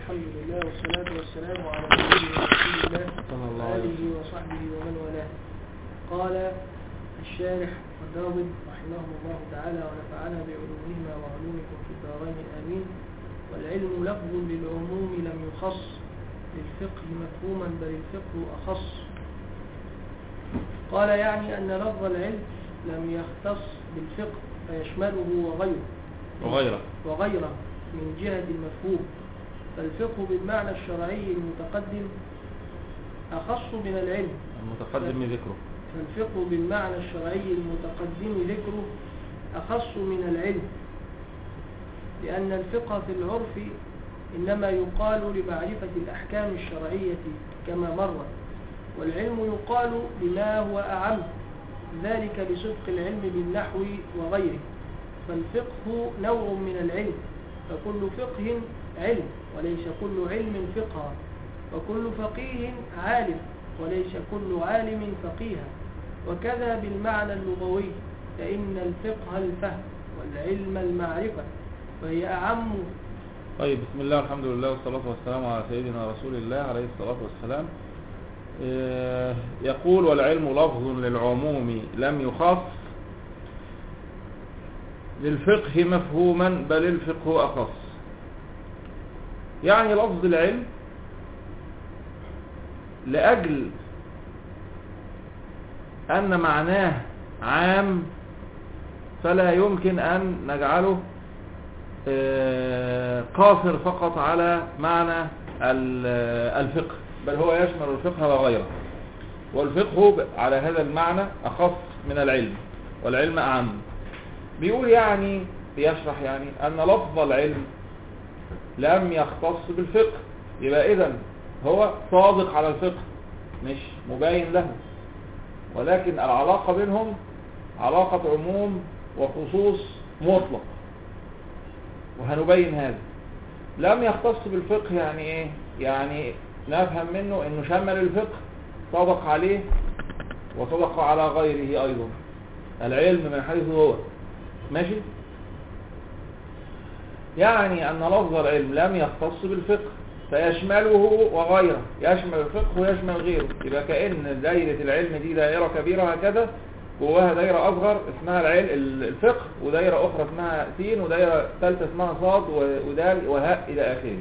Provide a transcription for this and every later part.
الحمد لله والصلاة والسلام على سيدنا رسول الله صلى الله عليه وآله وصحبه ومن والاه قال الشارح الراغب رحمه الله تعالى ونفعنا بعلومهما وعلومكم في الدارين آمين والعلم لفظ للعموم لم يخص للفقه مفهوما بل الفقه أخص قال يعني أن لفظ العلم لم يختص بالفقه فيشمله وغيره وغيره وغيره من جهة المفهوم فالفقه بالمعنى الشرعي المتقدم أخص من العلم المتقدم ذكره فالفقه بالمعنى الشرعي المتقدم ذكره أخص من العلم لأن الفقه في العرف إنما يقال لمعرفة الأحكام الشرعية كما مر والعلم يقال بما هو أعم ذلك لصدق العلم بالنحو وغيره فالفقه نوع من العلم فكل فقه علم وليس كل علم فقها وكل فقيه عالم وليس كل عالم فقيها وكذا بالمعنى اللغوي فإن الفقه الفهم والعلم المعرفة وهي أعم طيب بسم الله والحمد لله والصلاة والسلام على سيدنا رسول الله عليه الصلاة والسلام آه، يقول والعلم لفظ للعموم لم يخص للفقه مفهوما بل الفقه أخص يعني لفظ العلم لأجل أن معناه عام فلا يمكن أن نجعله آه، قاصر فقط على معنى ال- الفقه بل هو يشمل الفقه وغيره والفقه ب- على هذا المعنى أخص من العلم والعلم أعم بيقول يعني بيشرح يعني أن لفظ العلم لم يختص بالفقه يبقى إذن هو صادق على الفقه مش مباين له ولكن العلاقة بينهم علاقة عموم وخصوص مطلق وهنبين هذا لم يختص بالفقه يعني ايه يعني نفهم منه انه شمل الفقه صدق عليه وصدق على غيره ايضا العلم من حيث هو ماشي يعني ان لفظ العلم لم يختص بالفقه فيشمله وغيره يشمل الفقه ويشمل غيره يبقى كأن دايرة العلم دي دائرة كبيرة هكذا جواها دايرة أصغر اسمها العلم الفقه ودايرة أخرى اسمها سين ودايرة ثالثة اسمها صاد و- ودال وهاء إلى آخره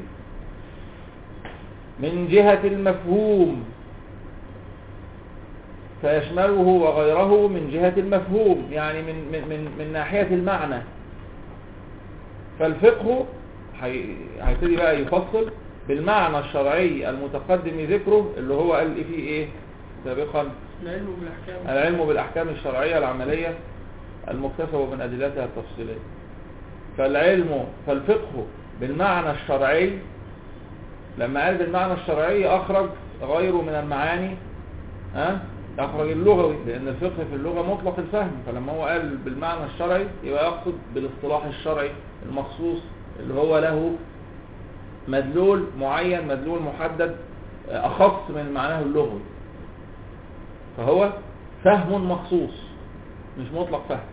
من جهة المفهوم فيشمله وغيره من جهة المفهوم يعني من, من, من, من ناحية المعنى فالفقه هي- هيبتدي بقى يفصل بالمعنى الشرعي المتقدم ذكره اللي هو قال فيه ايه سابقا العلم بالأحكام العلم بالأحكام الشرعية العملية المكتسبة من أدلتها التفصيلية فالعلم فالفقه بالمعنى الشرعي لما قال بالمعنى الشرعي أخرج غيره من المعاني ها أخرج اللغوي لأن الفقه في اللغة مطلق الفهم فلما هو قال بالمعنى الشرعي يبقى يقصد بالاصطلاح الشرعي المخصوص اللي هو له مدلول معين مدلول محدد أخص من معناه اللغوي فهو فهم مخصوص مش مطلق فهم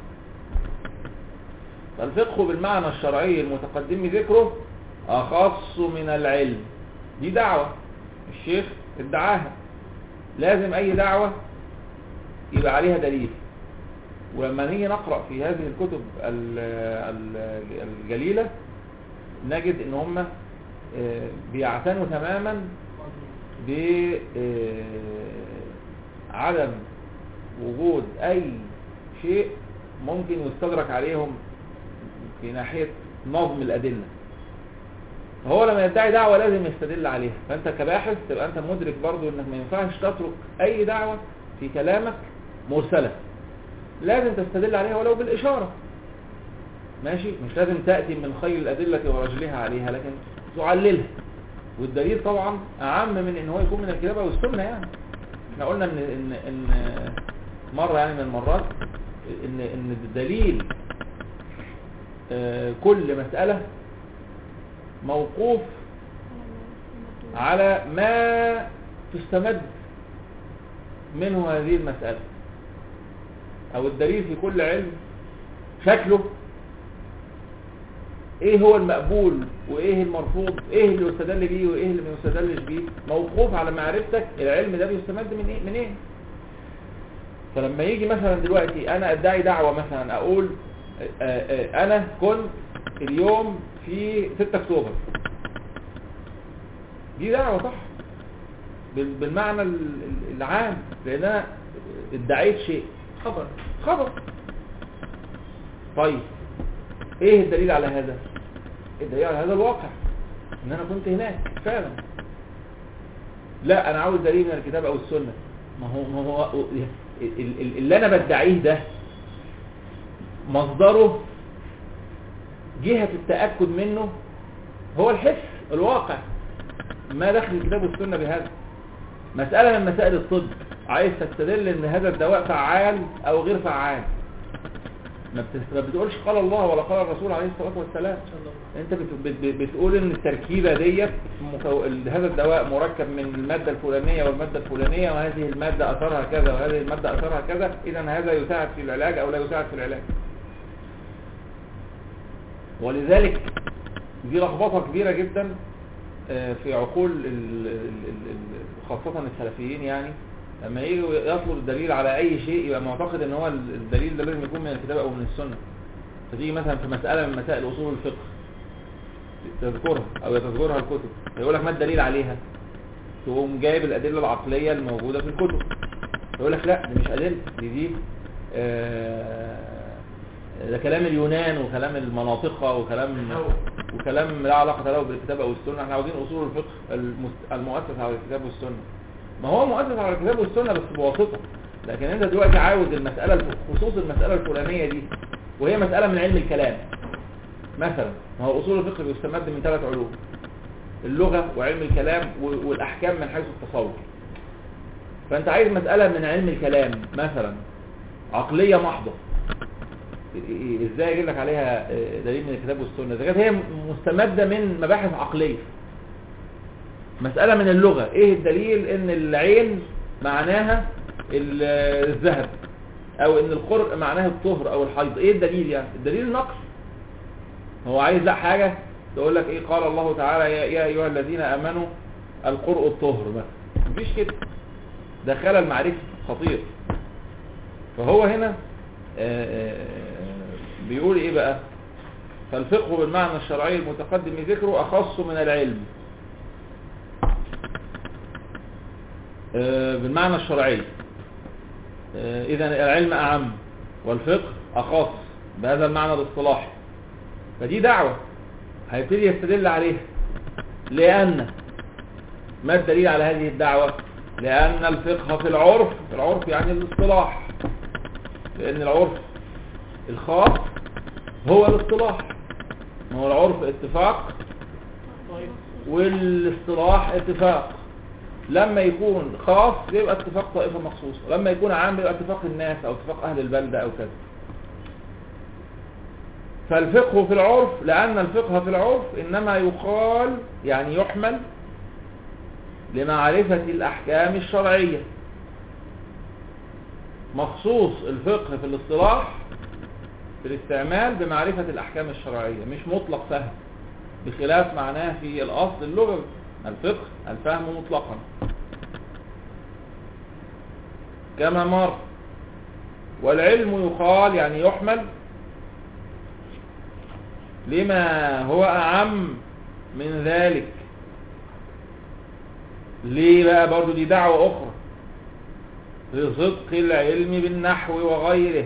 فالفقه بالمعنى الشرعي المتقدم ذكره أخص من العلم دي دعوة الشيخ ادعاها لازم أي دعوة يبقى عليها دليل ولما نيجي نقرأ في هذه الكتب ال- ال- الجليلة نجد ان هم آه، بيعتنوا تماما بعدم وجود اي شيء ممكن يستدرك عليهم في ناحية نظم الادلة فهو لما يدعي دعوة لازم يستدل عليها فانت كباحث تبقى انت مدرك برضو انك ما ينفعش تترك اي دعوة في كلامك مرسلة لازم تستدل عليها ولو بالاشارة ماشي مش لازم تأتي من خير الأدلة ورجلها عليها لكن تعللها والدليل طبعا أعم من ان هو يكون من الكتاب أو السنة يعني احنا قلنا ان, إن, إن مرة يعني من المرات ان, إن الدليل آه، كل مسألة موقوف على ما تستمد منه هذه المسألة او الدليل في كل علم شكله ايه هو المقبول وايه المرفوض ايه اللي يستدل بيه وايه اللي ما يستدلش بيه موقوف على معرفتك العلم ده بيستمد من ايه منين فلما يجي مثلا دلوقتي انا ادعي دعوة مثلا اقول آه، آه، انا كنت اليوم في 6 اكتوبر دي دعوة صح بال- بالمعنى ال- ال- العام لان انا ادعيت شيء خبر خبر طيب ايه الدليل على هذا الدليل على هذا الواقع ان انا كنت هناك فعلا لا انا عاوز دليل من الكتاب او السنة ما هو ما هو ال- ال- اللي انا بدعيه ده مصدره جهة التأكد منه هو الحس الواقع ما دخل الكتاب والسنة بهذا مسألة من مسائل الطب عايز تستدل ان هذا الدواء فعال او غير فعال ما بت- ما بتقولش قال الله ولا قال الرسول عليه الصلاة والسلام صلى الله انت بت- بت- بتقول ان التركيبة ديت مكو... ال- هذا الدواء مركب من المادة الفلانية والمادة الفلانية وهذه المادة اثرها كذا وهذه المادة اثرها كذا اذا هذا يساعد في العلاج او لا يساعد في العلاج ولذلك دي لخبطة كبيرة جدا آه، في عقول ال- ال- ال- ال- خاصة السلفيين يعني لما يجوا يطلب الدليل على اي شيء يبقى معتقد ان هو الدليل ده لازم يكون من الكتاب او من السنة فتيجي مثلا في مسألة من مسائل اصول الفقه تذكرها او يتذكرها الكتب يقول لك ما الدليل عليها تقوم جايب الادلة العقلية الموجودة في الكتب يقول لك لا دي مش ادلة دي دي آه، ده كلام اليونان وكلام المناطقة وكلام وكلام لا علاقة له بالكتاب او السنة احنا عاوزين اصول الفقه المست- المؤسس على الكتاب والسنة ما هو مؤسس على الكتاب والسنة بس بواسطة لكن انت دلوقتي عاوز المسألة الف- خصوص المسألة الفلانية دي وهي مسألة من علم الكلام مثلا ما هو اصول الفقه بيستمد من ثلاث علوم اللغة وعلم الكلام و- والاحكام من حيث التصور فانت عايز مسألة من علم الكلام مثلا عقلية محضة إيه- ازاي اجيب لك عليها آه، دليل من الكتاب والسنة اذا كانت هي مستمدة من مباحث عقلية مسألة من اللغة ايه الدليل ان العين معناها ال- الذهب او ان القرء معناها الطهر او الحيض ايه الدليل يعني الدليل النقل هو عايز لا حاجة تقول لك ايه قال الله تعالى يا, يا ايها الذين امنوا القرء الطهر مثلا مفيش كده ده خلل معرفي خطير فهو هنا آه، آه، بيقول ايه بقى فالفقه بالمعنى الشرعي المتقدم ذكره اخص من العلم آه، بالمعنى الشرعي اذا العلم اعم والفقه اخص بهذا المعنى الاصطلاحي فدي دعوة هيبتدي يستدل عليها لان ما الدليل على هذه الدعوة لان الفقه في العرف في العرف يعني الاصطلاح لان العرف الخاص هو الاصطلاح ما هو العرف اتفاق طيب والاصطلاح اتفاق لما يكون خاص يبقى اتفاق طائفة مخصوصة لما يكون عام يبقى اتفاق الناس او اتفاق اهل البلدة او كذا فالفقه في العرف لان الفقه في العرف انما يقال يعني يحمل لمعرفة الاحكام الشرعية مخصوص الفقه في الاصطلاح في الاستعمال بمعرفة الاحكام الشرعية مش مطلق فهم بخلاف معناه في الاصل اللغوي الفقه الفهم مطلقا كما مر والعلم يقال يعني يحمل لما هو أعم من ذلك ليه بقى برضو دي دعوة أخرى لصدق العلم بالنحو وغيره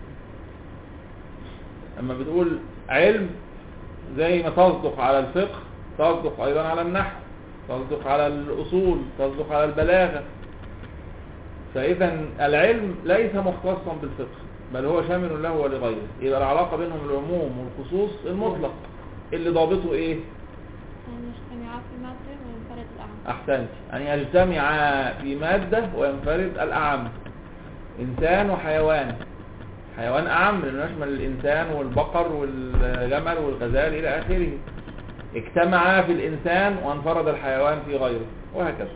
أما بتقول علم زي ما تصدق على الفقه تصدق أيضا على النحو تصدق على الأصول تصدق على البلاغة فإذا العلم ليس مختصا بالفقه بل هو شامل له ولغيره يبقى العلاقة بينهم العموم والخصوص المطلق اللي ضابطه ايه أن يجتمعا في مادة وينفرد الأعم احسنت ان يجتمع في مادة وينفرد الاعم انسان وحيوان حيوان اعم لانه يشمل الانسان والبقر والجمل والغزال الى اخره اجتمعا في الانسان وانفرد الحيوان في غيره وهكذا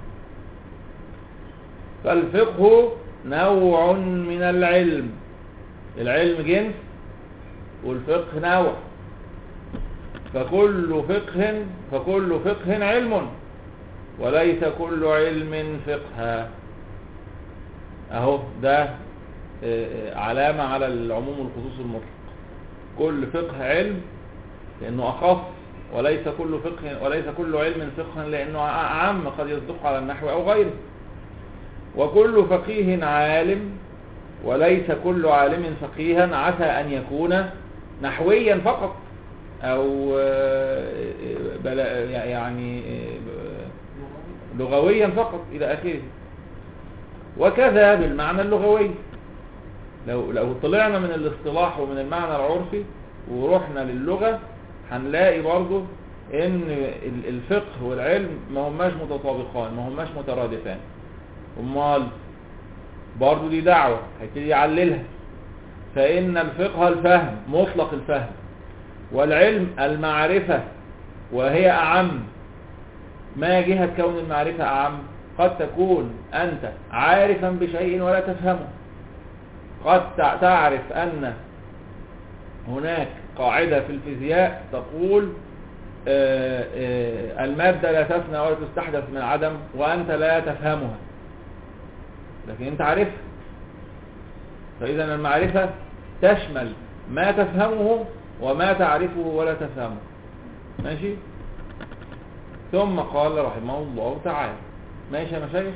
فالفقه نوع من العلم العلم جنس والفقه نوع فكل فقه فكل فقه علم وليس كل علم فقها اهو ده آه، آه، علامة على العموم والخصوص المطلق كل فقه علم لانه اخص وليس كل فقه وليس كل علم فقها لانه اعم قد يصدق على النحو او غيره وكل فقيه عالم وليس كل عالم فقيها عسى ان يكون نحويا فقط او آه، بلا يعني آه، لغويا فقط الى اخره وكذا بالمعنى اللغوي لو لو طلعنا من الاصطلاح ومن المعنى العرفي ورحنا للغة هنلاقي برضو ان ال- الفقه والعلم ما هماش متطابقان ما هماش مترادفان امال برضو دي دعوة هيبتدي يعللها فان الفقه الفهم مطلق الفهم والعلم المعرفة وهي اعم ما جهة كون المعرفة اعم قد تكون انت عارفا بشيء ولا تفهمه قد تع- تعرف ان هناك قاعدة في الفيزياء تقول آه، آه، المادة لا تفنى ولا تستحدث من عدم وأنت لا تفهمها لكن أنت عارفها فإذا المعرفة تشمل ما تفهمه وما تعرفه ولا تفهمه ماشي ثم قال رحمه الله تعالى ماشي يا مشايخ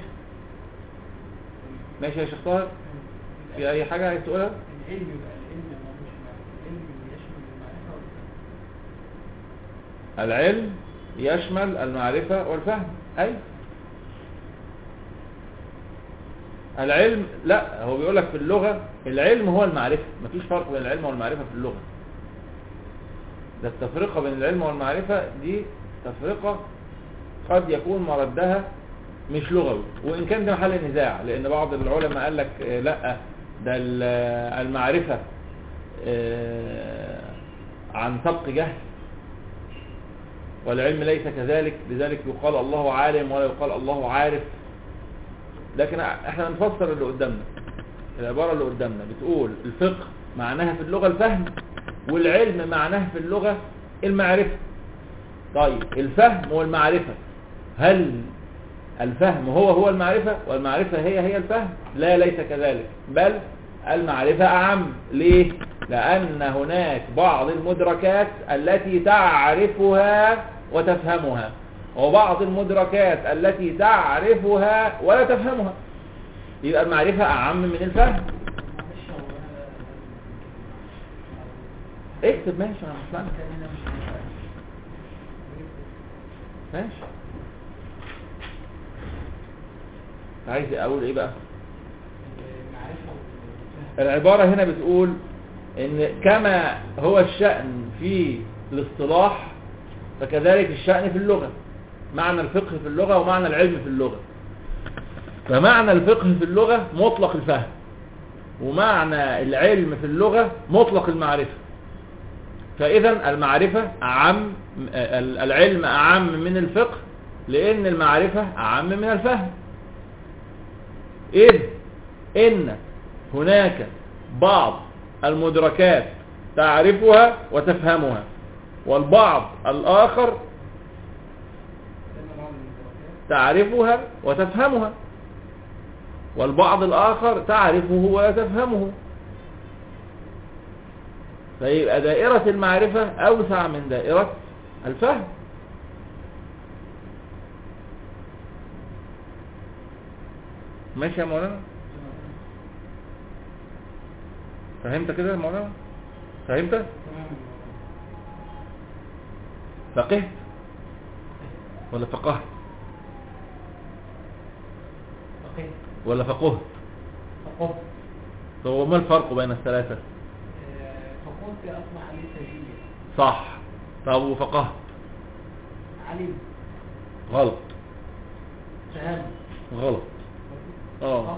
ماشي يا شيخ طاهر في أي حاجة عايز تقولها العلم يبقى العلم ما مش معرفة العلم يشمل المعرفة والفهم العلم يشمل المعرفة والفهم أي العلم لا هو بيقول لك في اللغة العلم هو المعرفة مفيش فرق بين العلم والمعرفة في اللغة ده التفرقة بين العلم والمعرفة دي تفرقة قد يكون مردها مش لغوي وإن كان ده محل نزاع لأن بعض العلماء قال لك آه، لا ده ال- آه، المعرفة آه، عن سبق جهل والعلم ليس كذلك لذلك يقال الله عالم ولا يقال الله عارف لكن احنا نفسر اللي قدامنا العبارة اللي قدامنا بتقول الفقه معناها في اللغة الفهم والعلم معناها في اللغة المعرفة طيب الفهم والمعرفة هل الفهم هو هو المعرفة والمعرفة هي هي الفهم لا ليس كذلك بل المعرفة أعم ليه لأن هناك بعض المدركات التي تعرفها وتفهمها وبعض المدركات التي تعرفها ولا تفهمها يبقى المعرفة أعم من الفهم معلش هو أنا- اكتب ماشي أنا مش معنى. كان هنا مش عارف. ماشي عايز اقول ايه بقى المعرفة والفهم العبارة هنا بتقول ان كما هو الشأن في الاصطلاح فكذلك الشأن في اللغة معنى الفقه في اللغة ومعنى العلم في اللغة فمعنى الفقه في اللغة مطلق الفهم ومعنى العلم في اللغة مطلق المعرفة فإذا المعرفة أعم ال- العلم أعم من الفقه لأن المعرفة أعم من الفهم إذ إن هناك بعض المدركات تعرفها وتفهمها والبعض الآخر لأن بعض المدركات تعرفها وتفهمها والبعض الآخر تعرفه ولا تفهمه فيبقى دائرة المعرفة أوسع من دائرة الفهم ماشي يا مولانا فهمت كده يا مولانا فهمت تمام فقهت ولا فقهت فقه ولا فقهت فقه طب وما الفرق بين الثلاثة فقه أصبح عليه سجية صح طب وفقهت علم غلط فهم غلط اه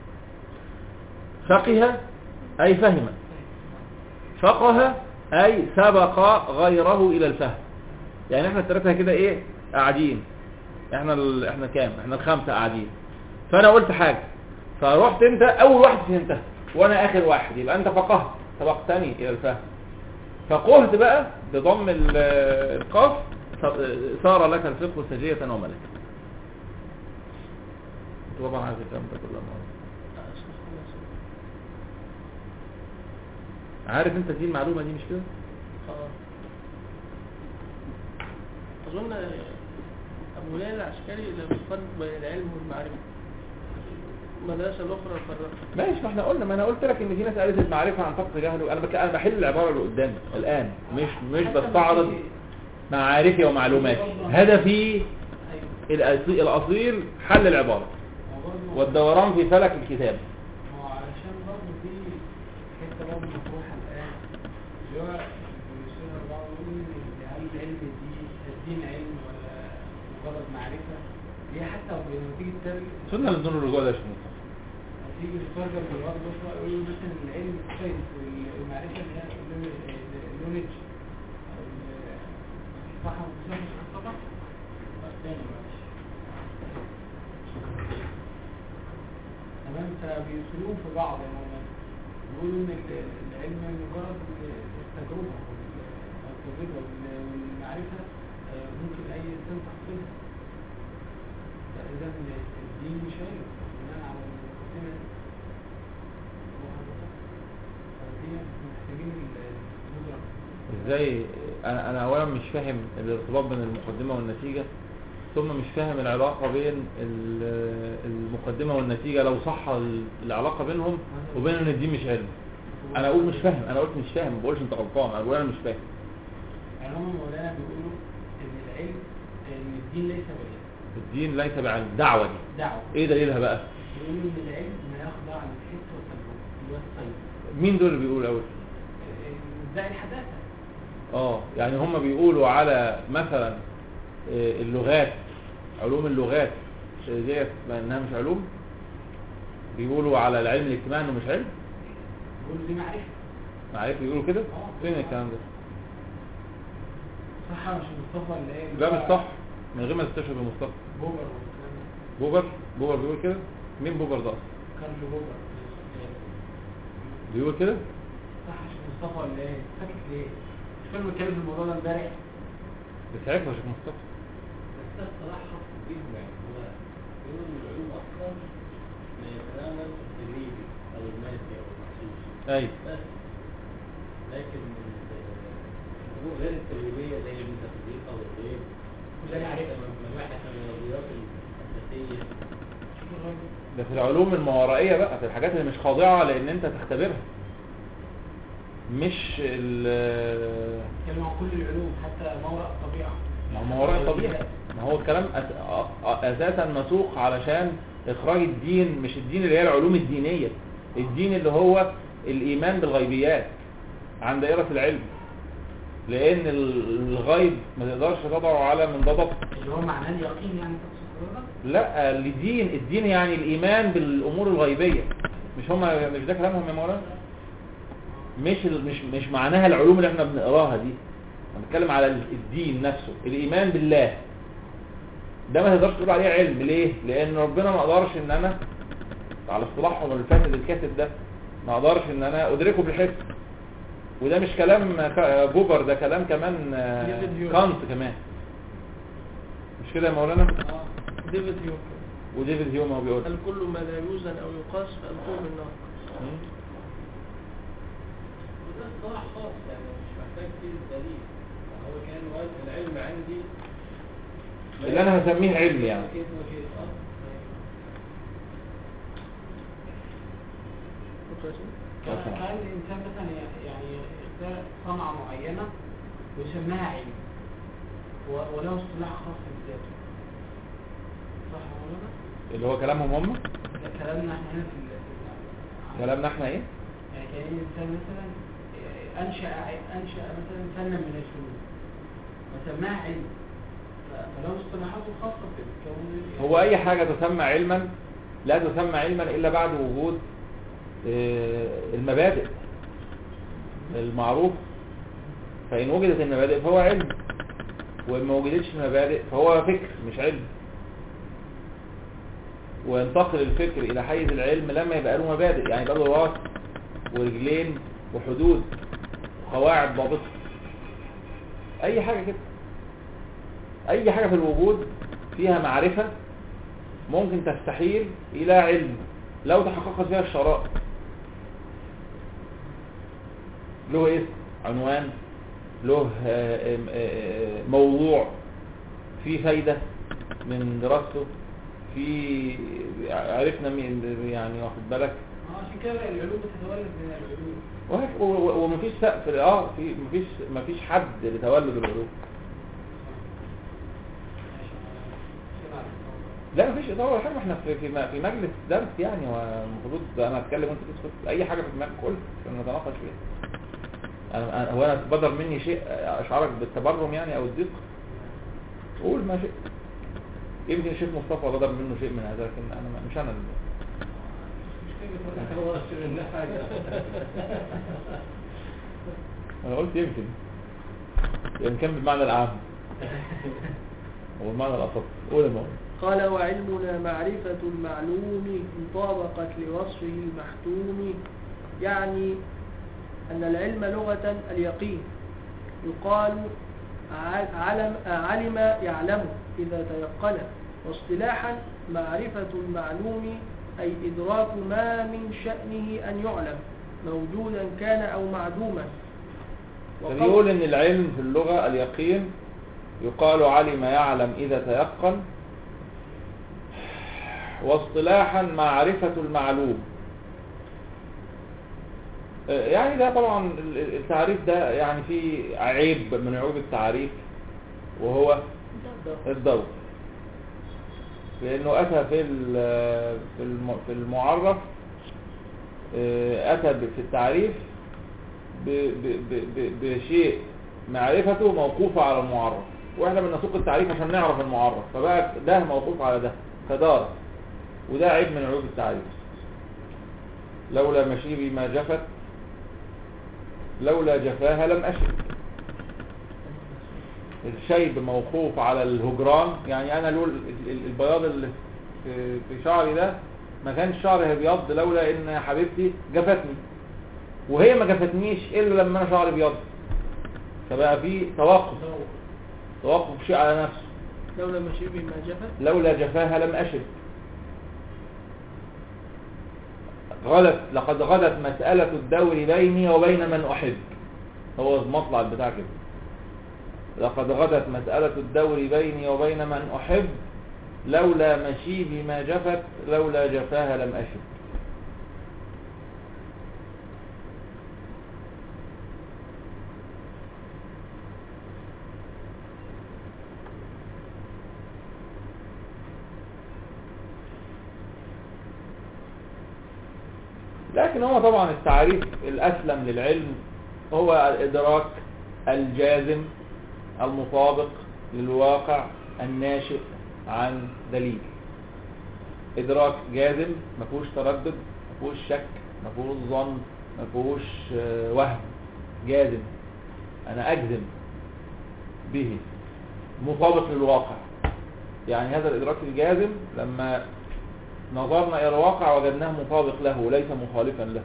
فقه أي فهم فقه أي سبق غيره إلى الفهم يعني احنا الثلاثة كده ايه قاعدين احنا ال... احنا كام احنا الخمسة قاعدين فانا قلت حاجة فرحت انت اول واحد فهمتها وانا اخر واحد يبقى انت فقهت سبقتني الى الفهم فقهت بقى بضم ال- القاف صار لك الفقه سجية وملكا طبعا عارف الكلام ده كله عارف انت دي المعلومة دي مش كده آه. أظن أبو ليلى العسكري اللي بيفرق بين العلم والمعرفة المدرسة الأخرى فرقت ماشي ما احنا قلنا ما انا قلت لك ان في ناس قالت المعرفة عن فقد جهل انا بك... انا بحل العبارة اللي قدامي الان مش مش بستعرض معارفي ومعلوماتي هدفي ايوه الأصيل, الاصيل حل العبارة هو برضه والدوران في فلك الكتاب ما هو علشان برضه في حته برضه مطروحه الان اللي هو بيصير بعض يقول ان هل العلم دي الدين علم ولا مجرد معرفه هي حتى لما تيجي تترجم سنة للدون الرجوع ده يا شيخ مصطفى. هتيجي تترجم باللغه الاخرى يقول مثلا العلم ساينس والمعرفه اللي هي النولج صح صح صح صح تاني معلش تمام فبيدخلوهم في بعض يا مولانا بيقولوا ان ال- العلم مجرد التجربه وال- او التجربه وال- والمعرفه آه، ممكن اي انسان تحصلها فاذا الدين مش علم بناء على المقدمه دي فدي محتاجين المدرك ازاي انا انا اولا مش فاهم الارتباط بين المقدمة والنتيجة ثم مش فاهم العلاقة بين ال- المقدمة والنتيجة لو صح ال- العلاقة بينهم وبين ان الدين مش علم انا اقول مش فاهم انا قلت مش فاهم ما بقولش انت غلطان انا بقول انا مش فاهم يعني هم مولانا بيقولوا ان العلم ان الدين ليس بعلم الدين ليس بعلم الدعوة دي دعوه ايه دليلها بقى بيقولوا ان العلم ما يخضع للحس والتجربه اللي هو السيد مين دول اللي بيقولوا الاول ادعي الحداثه اه يعني هم بيقولوا على مثلا آه، اللغات علوم اللغات آه، ديت ما انها مش علوم بيقولوا على العلم الاجتماعي انه مش علم بيقولوا دي معرفه معرفة بيقولوا كده آه. فين الكلام ده صح مش مصطفى اللي ايه لا مش صح من غير ما تستشهد بمصطفى بوبر والكلام ده بوبر بوبر بيقول كده مين بوبر ده اصلا كارل بوبر بيقول كده صح مش مصطفى ولا ايه ساكت ليه مش كنا بنتكلم في الموضوع ده امبارح بس عرفوا يا شيخ مصطفى بس ده اصطلاح خاص بيهم يعني هو بيقول ان العلوم اصلا ما يتناول التجريبي او المادي او المحسوس ايوه بس لكن ال- الامور غير التجريبيه زي الميتافيزيق او الغيب زي معرفة. مجموعه من الرياضيات الاساسيه شوف الراجل ده في العلوم الماورائية بقى في الحاجات اللي مش خاضعة لان انت تختبرها مش ال بيتكلم عن كل العلوم حتى مورا الطبيعه ما هو ما وراء طبيعي ما هو الكلام أس- أ- أ- اساسا مسوق علشان اخراج الدين مش الدين اللي هي العلوم الدينية الدين اللي هو الايمان بالغيبيات عن دائرة العلم لان ال- الغيب ما تقدرش تضعه على منضبط اللي هو معناه اليقين يعني تقصد حضرتك لا الدين الدين يعني الايمان بالامور الغيبية مش هما مش ده كلامهم يا مولانا مش ال- مش مش معناها العلوم اللي احنا بنقراها دي انا بتكلم على ال- الدين نفسه الايمان بالله ده ما تقدرش تقول عليه علم ليه لان ربنا ما قدرش ان انا على اصطلاحهم الفاسد الكاتب ده ما قدرش ان انا ادركه بالحس وده مش كلام ك- جوبر ده كلام كمان آه، ديفيد هيوم. كانت كمان مش كده يا مولانا اه ديفيد هيوم وديفيد هيوم هو بيقول هل كل ما لا يوزن او يقاس فالقوه بالنار مم. وده اصطلاح خاص يعني مش محتاج فيه دليل هو كان وقت العلم عندي اللي انا هسميه علم يعني كيف وكيف اه مثلا. كان الانسان مثلا يعني اختار صنعه معينه ويسميها علم و- وله اصطلاح خاص بذاته صح يا مولانا؟ اللي هو كلامهم هم ده كلامنا احنا هنا في ال- في ال- كلامنا احنا ايه يعني كان الانسان مثلا انشا انشا مثلا فنا من الفنون وسماها علم ف- فله اصطلاحاته الخاصه بكون هو اي حاجة تسمى علما لا تسمى علما الا بعد وجود آه، المبادئ المعروف فان وجدت المبادئ فهو علم وان ما وجدتش المبادئ فهو فكر مش علم وينتقل الفكر الى حيز العلم لما يبقى له مبادئ يعني يبقى له راس ورجلين وحدود وقواعد ضابطه اي حاجة كده اي حاجة في الوجود فيها معرفة ممكن تستحيل الى علم لو تحققت فيها الشرائط له اسم عنوان له آه، آم، آه، موضوع فيه فايدة من دراسته في عرفنا مين يعني واخد بالك اه عشان كده العلوم بتتولد من العلوم وهك- و- و- ومفيش سقف اه في مفيش مفيش حد لتولد العلوم ماشي كده على الصواب. لا مفيش اطار ولا حاجه ما احنا في في م- في مجلس درس يعني والمفروض انا اتكلم وانت تسكت اي حاجه في دماغك قول عشان نتناقش فيها انا أنا- هو انا بدر مني شيء اشعرك بالتبرم يعني او الضيق قول ما شئت يمكن الشيخ مصطفى بدر منه شيء من هذا لكن انا ما- مش انا اللي مش مشكلة ولا هو شغل حاجة انا قلت يمكن يمكن بالمعنى العام والمعنى الاصح قول يا مولانا قال وعلمنا معرفة المعلوم إن طابقت لوصفه المحتوم يعني أن العلم لغة اليقين يقال ع- علم, علم يعلم إذا تيقن واصطلاحا معرفة المعلوم أي إدراك ما من شأنه أن يعلم موجودا كان أو معدوما وقول- فبيقول ان العلم في اللغة اليقين يقال علم يعلم اذا تيقن واصطلاحا معرفة المعلوم آه، يعني ده طبعا ال- ال- التعريف ده يعني فيه عيب من عيوب التعريف وهو الضوء لانه اتى في ال- في الم- في المعرف آه، اتى ب- في التعريف ب- ب- ب- ب- بشيء معرفته موقوفة على المعرف واحنا بنسوق التعريف عشان نعرف المعرف فبقى ده موقوف على ده فدار وده عيب من عيوب التعريف لولا مشيبي ما جفت لولا جفاها لم أشب الشيب موقوف على الهجران يعني انا لول ال- ال- البياض اللي في في شعري ده ما كانش شعري هيبيض لولا ان حبيبتي جفتني وهي ما جفتنيش الا لما انا شعري بيض فبقى في توقف توقف شيء على نفسه لولا مشيبه ما جفت لولا جفاها لم أشب غلت لقد غدت مسألة الدور بيني وبين من أحب هو المطلع بتاع كده لقد غدت مسألة الدور بيني وبين من أحب لولا مشيبي ما جفت لولا جفاها لم أشب لكن هو طبعا التعريف الأسلم للعلم هو الإدراك الجازم المطابق للواقع الناشئ عن دليل إدراك جازم ما فيهوش تردد ما فيهوش شك ما فيهوش ظن ما فيهوش آه، وهم جازم أنا أجزم به مطابق للواقع يعني هذا الإدراك الجازم لما نظرنا إلى الواقع وجدناه مطابق له وليس مخالفا له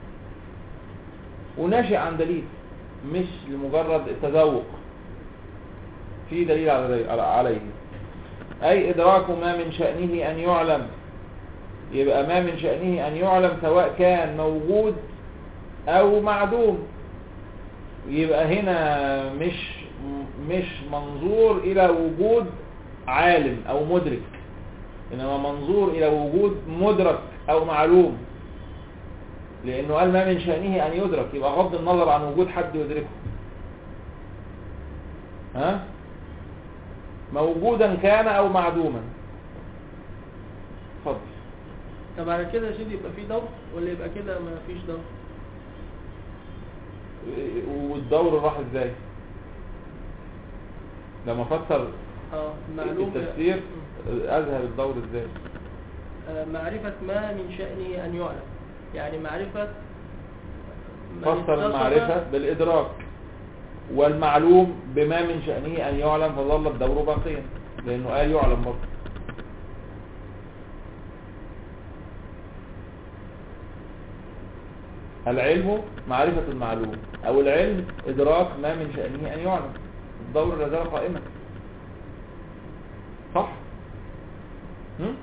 وناشئ عن دليل مش لمجرد التذوق في دليل على- على- عليه أي إدراك ما من شأنه أن يعلم يبقى ما من شأنه أن يعلم سواء كان موجود أو معدوم يبقى هنا مش مش منظور إلى وجود عالم أو مدرك إنما منظور إلى وجود مدرك أو معلوم لأنه قال ما من شأنه أن يدرك يبقى غض النظر عن وجود حد يدركه ها موجودا كان أو معدوما اتفضل طب على كده يا سيدي يبقى في دور ولا يبقى كده ما فيش دور والدور راح ازاي لما فسر اه معلوم التفسير اذهب الدور ازاي آه، معرفة ما من شأنه أن يعلم يعني معرفة من فسر اتصف- المعرفة بالإدراك والمعلوم بما من شأنه أن يعلم فظل الدور باقيا لأنه قال يعلم برضه العلم معرفة المعلوم أو العلم إدراك ما من شأنه أن يعلم الدورة لا زال قائمة صح هم؟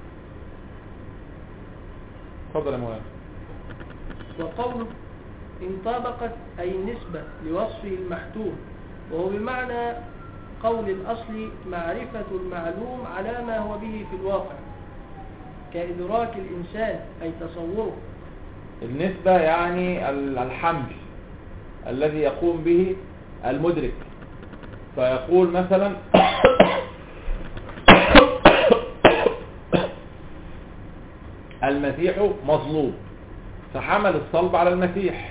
اتفضل يا مولانا وقوله إن طابقت أي النسبة لوصفه المحتوم وهو بمعنى قول الأصل معرفة المعلوم على ما هو به في الواقع كإدراك الإنسان أي تصوره النسبة يعني ال- الحمل الذي يقوم به المدرك فيقول مثلا المسيح مظلوم فحمل الصلب على المسيح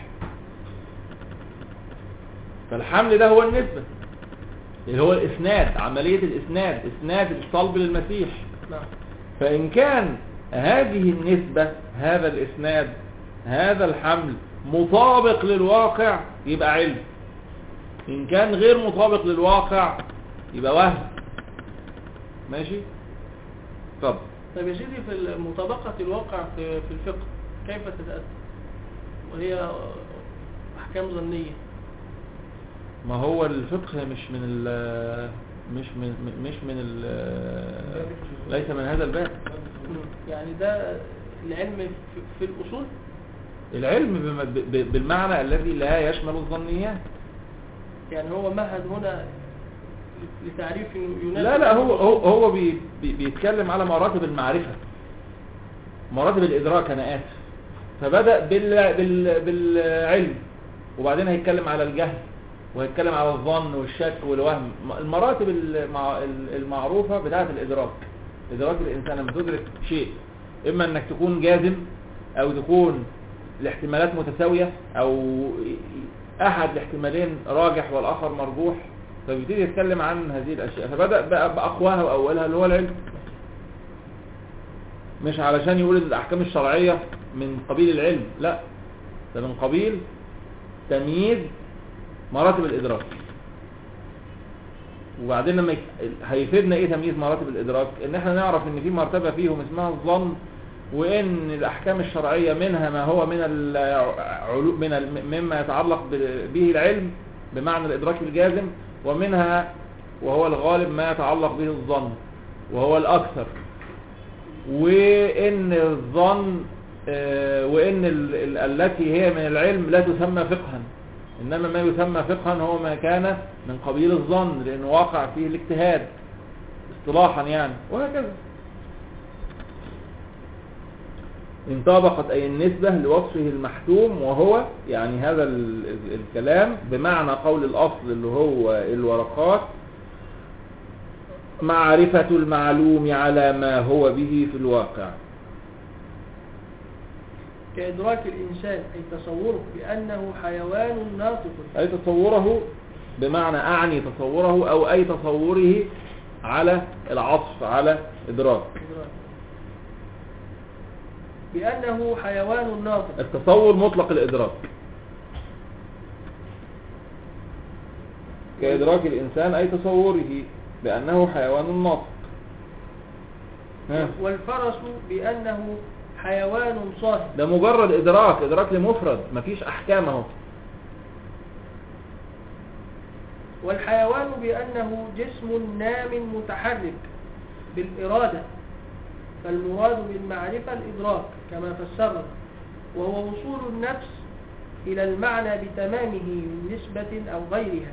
فالحمل ده هو النسبة اللي هو الإسناد عملية الإسناد إسناد الصلب للمسيح نعم فإن كان هذه النسبة هذا الإسناد هذا الحمل مطابق للواقع يبقى علم إن كان غير مطابق للواقع يبقى وهم ماشي طب طيب يا سيدي في مطابقة الواقع في في الفقه كيف تتأتى وهي أحكام ظنية ما هو الفقه مش من ال مش من مش من ال ليس من هذا الباب مم. يعني ده العلم في, في الأصول العلم بم- ب- بالمعنى الذي لا يشمل الظنيات يعني هو مهد هنا لتعريف يناسب لا لا هو هو, هو بي بي بيتكلم على مراتب المعرفة مراتب الإدراك أنا آسف فبدأ بال بال بالعلم وبعدين هيتكلم على الجهل وهيتكلم على الظن والشك والوهم المراتب المع- المعروفة بتاعة الإدراك إدراك الإنسان لما تدرك شيء إما أنك تكون جازم أو تكون الاحتمالات متساوية أو أحد الاحتمالين راجح والآخر مرجوح فبيبتدي يتكلم عن هذه الأشياء فبدأ بقى بأقواها وأولها اللي هو العلم مش علشان يقول ان الأحكام الشرعية من قبيل العلم لا ده من قبيل تمييز مراتب الإدراك وبعدين لما يك... هيفيدنا ايه تمييز مراتب الإدراك ان احنا نعرف ان في مرتبة فيهم اسمها الظن وان الأحكام الشرعية منها ما هو من العلو... من ال... مما يتعلق ب- به العلم بمعنى الإدراك الجازم ومنها وهو الغالب ما يتعلق به الظن وهو الأكثر وإن الظن آه، وإن ال- ال- التي هي من العلم لا تسمى فقها إنما ما يسمى فقها هو ما كان من قبيل الظن لأنه واقع فيه الاجتهاد اصطلاحا يعني وهكذا إن طابقت أي النسبة لوصفه المحتوم وهو يعني هذا ال- ال- الكلام بمعنى قول الأصل اللي هو الورقات معرفة المعلوم على ما هو به في الواقع كإدراك الإنسان أي تصوره بأنه حيوان ناطق أي تصوره بمعنى أعني تصوره أو أي تصوره على العطف على إدراك إدراك. بأنه حيوان ناطق التصور مطلق الإدراك كإدراك الإنسان أي تصوره بأنه حيوان ناطق ها. والفرس بأنه حيوان صاهر ده مجرد إدراك إدراك لمفرد مفيش أحكام اهو والحيوان بأنه جسم نام متحرك بالإرادة فالمراد بالمعرفة الإدراك كما فسرنا وهو وصول النفس إلى المعنى بتمامه من نسبة أو غيرها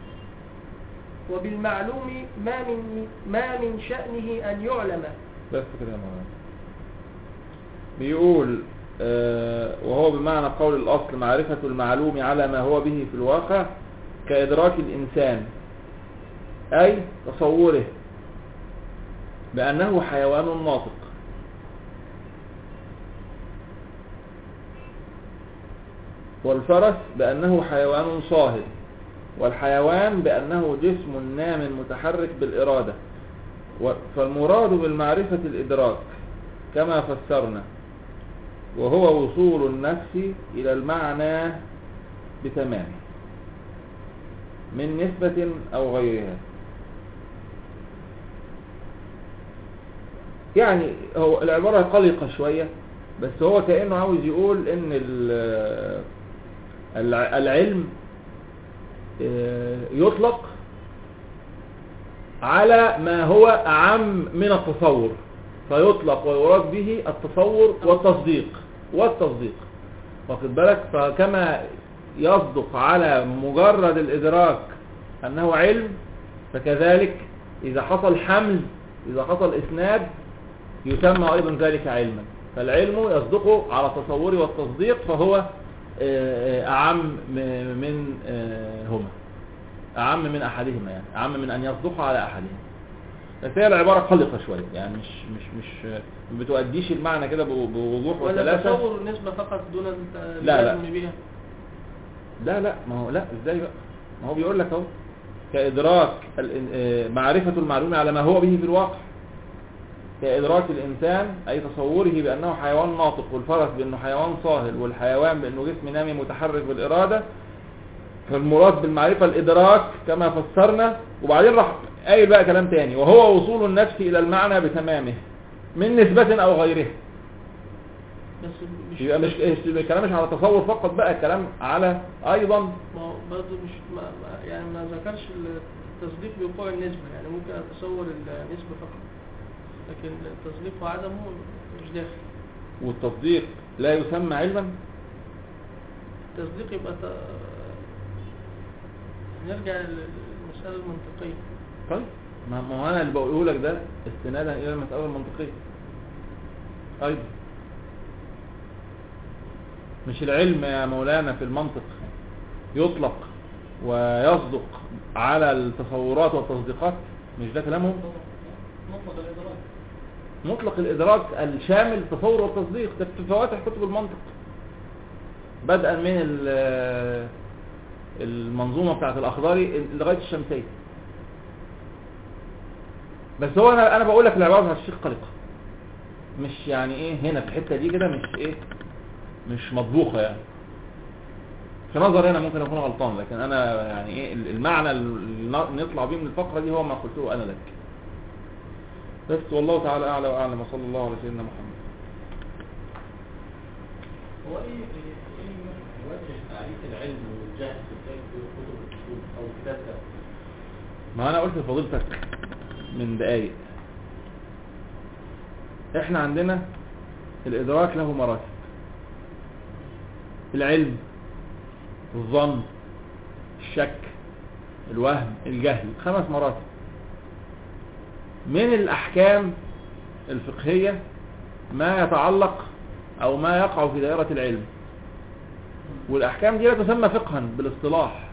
وبالمعلوم ما من, ما من شأنه أن يعلم بس كده يا مولانا بيقول آه وهو بمعنى قول الأصل معرفة المعلوم على ما هو به في الواقع كإدراك الإنسان أي تصوره بأنه حيوان ناطق والفرس بأنه حيوان صاهر والحيوان بأنه جسم نام متحرك بالإرادة و- فالمراد بالمعرفة الإدراك كما فسرنا وهو وصول النفس إلى المعنى بتمامه من نسبة أو غيرها يعني هو العبارة قلقة شوية بس هو كأنه عاوز يقول ان ال- الع- العلم آه، يطلق على ما هو أعم من التصور فيطلق ويراد به التصور والتصديق والتصديق واخد بالك فكما يصدق على مجرد الإدراك أنه علم فكذلك إذا حصل حمل إذا حصل إسناد يسمى أيضا ذلك علما فالعلم يصدق على التصور والتصديق فهو آه، آه، أعم م- من آه، هما أعم من أحدهما يعني أعم من أن يصدق على أحدهما بس هي العبارة قلقة شوية يعني مش مش مش ما بتؤديش المعنى كده بو- بوضوح ولا وسلاسة تصور النسبة فقط دون الت- لا، لا. الجزم بها لا لا ما هو لا ازاي بقى ما هو بيقول لك اهو كإدراك ال- آه، معرفة المعلوم على ما هو به في الواقع كإدراك الإنسان أي تصوره بأنه حيوان ناطق والفرس بأنه حيوان صاهل والحيوان بأنه جسم نامي متحرك بالإرادة فالمراد بالمعرفة الإدراك كما فسرنا وبعدين راح قايل بقى كلام تاني وهو وصول النفس إلى المعنى بتمامه من نسبة أو غيره بس مش يبقى مش الكلام مش على تصور فقط بقى الكلام على أيضا ما هو برضه مش ما ما- يعني ما ذكرش التصديق بوقوع النسبة يعني ممكن أتصور النسبة فقط لكن التصديق وعدمه مش داخل والتصديق لا يسمى علما التصديق يبقى ت... نرجع للمسألة المنطقية طيب ما ما هو انا اللي بقوله لك ده استنادا الى المساله المنطقيه ايضا مش العلم يا مولانا في المنطق يطلق ويصدق على التصورات والتصديقات مش ده كلامهم مطلق الإدراك مطلق الادراك الشامل التصور والتصديق ده في فواتح كتب المنطق بدءا من ال- المنظومه بتاعت الاخضري لغايه الشمسيه بس هو انا انا بقول لك العباره بتاعت الشيخ قلقه مش يعني ايه هنا في الحته دي كده مش ايه مش مطبوخه يعني في نظر هنا ممكن اكون غلطان لكن انا يعني ايه المعنى اللي نطلع بيه من الفقره دي هو ما قلته انا لك بس والله تعالى اعلى واعلم وصلى الله على سيدنا محمد هو ايه ايه ايه وجه تعريف العلم والجهل في كتب الأصول او كتاب ده ما انا قلت لفضيلتك من دقايق احنا عندنا الادراك له مراتب العلم الظن الشك الوهم الجهل خمس مراتب من الاحكام الفقهية ما يتعلق او ما يقع في دائرة العلم والاحكام دي لا تسمى فقها بالاصطلاح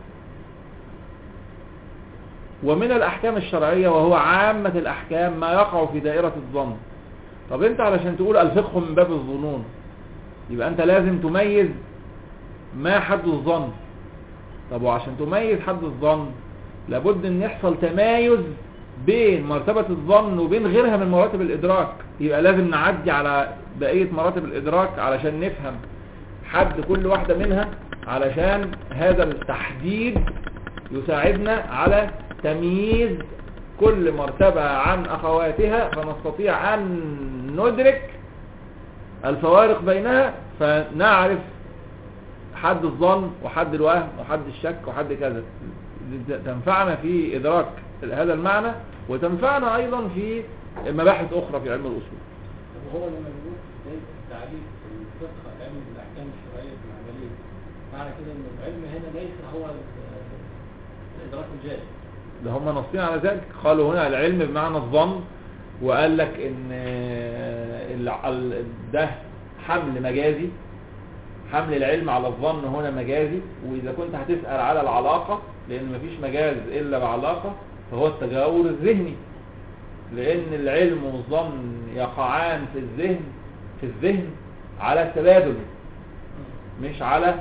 ومن الأحكام الشرعية وهو عامة الأحكام ما يقع في دائرة الظن طب أنت علشان تقول الفقه من باب الظنون يبقى أنت لازم تميز ما حد الظن طب وعشان تميز حد الظن لابد أن يحصل تمايز بين مرتبة الظن وبين غيرها من مراتب الإدراك يبقى لازم نعدي على بقية مراتب الإدراك علشان نفهم حد كل واحدة منها علشان هذا التحديد يساعدنا على تمييز كل مرتبة عن أخواتها فنستطيع أن ندرك الفوارق بينها فنعرف حد الظن وحد الوهم وحد الشك وحد كذا تنفعنا في إدراك هذا المعنى وتنفعنا أيضا في مباحث أخرى في علم الأصول طب هو لما بيقول في بداية تعريف الفقه العلم بالأحكام الشرعية المعملية معنى كده إن العلم هنا ليس هو ال- الإدراك الجازم ده هم نصين على ذلك قالوا هنا العلم بمعنى الظن وقال لك ان ال- ال- ده حمل مجازي حمل العلم على الظن هنا مجازي واذا كنت هتسأل على العلاقة لان مفيش مجاز الا بعلاقة فهو التجاور الذهني لان العلم والظن يقعان في الذهن في الذهن على التبادل مش على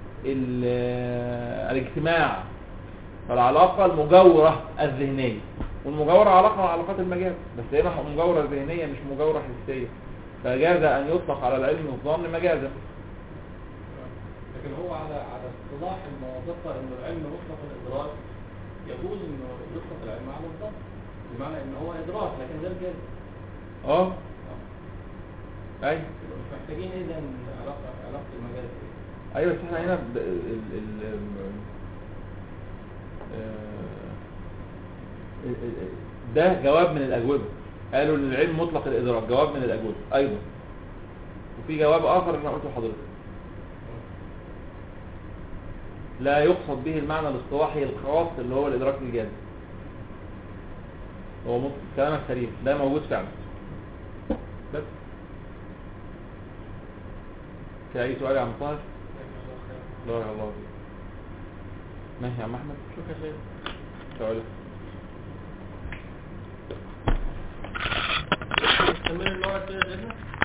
ال- الاجتماع فالعلاقة المجاورة الذهنية والمجاورة علاقة مع علاقات المجاز بس هنا مجاورة ذهنية مش مجاورة حسية فجاز أن يطلق على العلم والظن مجازا لكن هو على على اصطلاح المواظفة إنه العلم مطلق الإدراك يجوز إنه يطلق العلم على الظن بمعنى إن هو إدراك لكن غير جازم اه اي يبقى مش محتاجين إذا علاقة علاقة المجاز دي. ايوه بس احنا هنا ب... ال... ال... آه، ال- ال- ده جواب من الأجوبة قالوا ان العلم مطلق الإدراك جواب من الأجوبة أيضا وفي جواب آخر أنا قلته لحضرتك لا يقصد به المعنى الاصطلاحي الخاص اللي هو الإدراك الجازم هو مط- كلامك سليم ده موجود فعلا بس في أي سؤال يا عم طاهر؟ بارك الله فيك ماشي يا عم أحمد شكرا لك سؤال نستمر المرة كده يا سيدنا